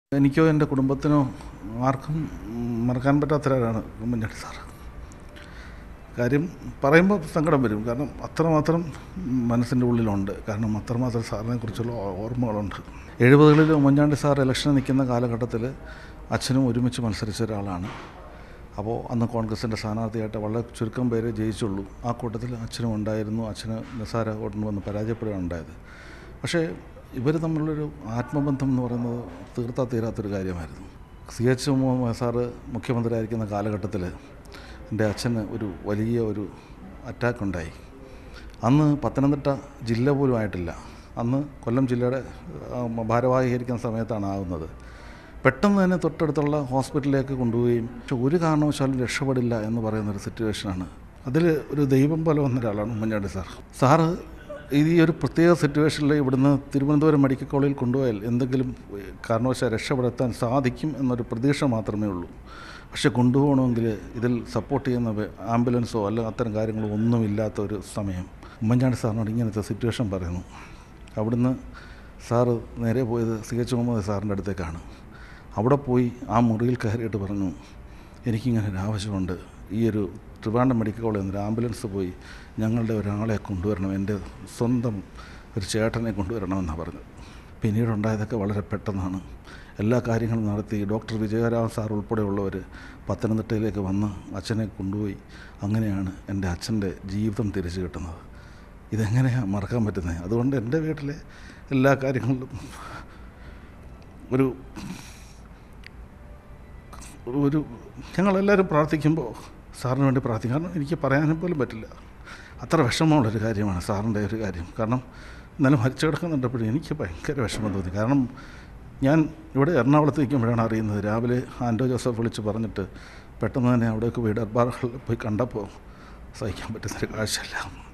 എനിക്കോ എൻ്റെ കുടുംബത്തിനോ ആർക്കും മറക്കാൻ പറ്റാത്തൊരാളാണ് ഉമ്മൻചാണ്ടി സാർ കാര്യം പറയുമ്പോൾ സങ്കടം വരും കാരണം അത്രമാത്രം മനസ്സിൻ്റെ ഉള്ളിലുണ്ട് കാരണം അത്രമാത്രം സാറിനെ കുറിച്ചുള്ള ഓർമ്മകളുണ്ട് എഴുപതുകളിൽ ഉമ്മൻചാണ്ടി സാർ ഇലക്ഷൻ നിൽക്കുന്ന കാലഘട്ടത്തിൽ അച്ഛനും ഒരുമിച്ച് മത്സരിച്ച ഒരാളാണ് അപ്പോൾ അന്ന് കോൺഗ്രസിൻ്റെ സ്ഥാനാർത്ഥിയായിട്ട് വളരെ ചുരുക്കം പേരെ ജയിച്ചുള്ളൂ ആ കൂട്ടത്തിൽ അച്ഛനും ഉണ്ടായിരുന്നു അച്ഛന് നിസ്സാര വോട്ടിന് വന്ന് പരാജയപ്പെടുകയാണ് ഉണ്ടായത് പക്ഷേ ഇവർ തമ്മിലുള്ളൊരു ആത്മബന്ധം എന്ന് പറയുന്നത് തീർത്താ തീരാത്തൊരു കാര്യമായിരുന്നു സി എച്ച് മുഹമ്മദ് സാറ് മുഖ്യമന്ത്രിയായിരിക്കുന്ന കാലഘട്ടത്തിൽ എൻ്റെ അച്ഛന് ഒരു വലിയ ഒരു അറ്റാക്ക് ഉണ്ടായി അന്ന് പത്തനംതിട്ട ജില്ല പോലും ആയിട്ടില്ല അന്ന് കൊല്ലം ജില്ലയുടെ ആ, ഭാരവാഹികരിക്കുന്ന സമയത്താണ് ആകുന്നത് പെട്ടെന്ന് തന്നെ തൊട്ടടുത്തുള്ള ഹോസ്പിറ്റലിലേക്ക് കൊണ്ടുപോവുകയും പക്ഷെ ഒരു കാരണവശാലും രക്ഷപ്പെടില്ല എന്ന് പറയുന്നൊരു സിറ്റുവേഷനാണ് അതിൽ ഒരു ദൈവം പോലെ വന്ന ഒരാളാണ് ഉമ്മൻചാണ്ടി സാർ സാറ് ഈ ഒരു പ്രത്യേക സിറ്റുവേഷനിൽ ഇവിടുന്ന് തിരുവനന്തപുരം മെഡിക്കൽ കോളേജിൽ കൊണ്ടുപോയാൽ എന്തെങ്കിലും ഏഹ്, കാരണവശാൽ രക്ഷപ്പെടുത്താൻ സാധിക്കും എന്നൊരു പ്രതീക്ഷ മാത്രമേ ഉള്ളൂ പക്ഷെ കൊണ്ടുപോകണമെങ്കിൽ ഇതിൽ സപ്പോർട്ട് ചെയ്യുന്ന വെ- ആംബുലൻസോ അല്ല അത്തരം കാര്യങ്ങളോ ഒന്നുമില്ലാത്ത ഒരു സമയം ഉമ്മൻചാണ്ടി സാറിനോട് ഇങ്ങനത്തെ സിറ്റുവേഷൻ പറയുന്നു അവിടുന്ന് സാറ് നേരെ പോയത് സി എച്ച് മുഹമ്മദ് സാറിൻ്റെ അടുത്തേക്കാണ് അവിടെ പോയി ആ മുറിയിൽ കയറിയിട്ട് പറഞ്ഞു എനിക്കിങ്ങനെ ഒരു ആവശ്യമുണ്ട് ഈ ഒരു ട്രിവാൻഡം മെഡിക്കൽ കോളേജിൽ നിന്ന് ഒരു ആംബുലൻസ് പോയി ഞങ്ങളുടെ ഒരാളെ കൊണ്ടുവരണം എൻ്റെ സ്വന്തം ഒരു ചേട്ടനെ കൊണ്ടുവരണമെന്നാണ് പറഞ്ഞത് പിന്നീട് ഉണ്ടായതൊക്കെ വളരെ പെട്ടെന്നാണ് എല്ലാ കാര്യങ്ങളും നടത്തി ഡോക്ടർ വിജയരാമൻ സാർ ഉൾപ്പെടെയുള്ളവർ പത്തനംതിട്ടയിലേക്ക് വന്ന് അച്ഛനെ കൊണ്ടുപോയി അങ്ങനെയാണ് എൻ്റെ അച്ഛൻ്റെ ജീവിതം തിരിച്ചു കിട്ടുന്നത് ഇതെങ്ങനെയാണ് മറക്കാൻ പറ്റുന്നത് അതുകൊണ്ട് എൻ്റെ വീട്ടിലെ എല്ലാ കാര്യങ്ങളിലും ഒരു ഒരു ഞങ്ങളെല്ലാവരും പ്രാർത്ഥിക്കുമ്പോൾ സാറിന് വേണ്ടി പ്രാർത്ഥിക്കും കാരണം എനിക്ക് പറയാനും പോലും പറ്റില്ല അത്ര വിഷമമുള്ളൊരു കാര്യമാണ് സാറിൻ്റെ ഒരു കാര്യം കാരണം ഇന്നലെ മരിച്ചു കിടക്കുന്നുണ്ടപ്പോഴും എനിക്ക് ഭയങ്കര വിഷമം തോന്നി കാരണം ഞാൻ ഇവിടെ എറണാകുളത്ത് നിൽക്കുമ്പോഴാണ് അറിയുന്നത് രാവിലെ ആൻഡോ ജോസഫ് വിളിച്ച് പറഞ്ഞിട്ട് പെട്ടെന്ന് തന്നെ അവിടേക്ക് പോയി ഡർബാറുകളിൽ പോയി കണ്ടപ്പോൾ സഹിക്കാൻ പറ്റുന്നൊരു കാഴ്ചയല്ല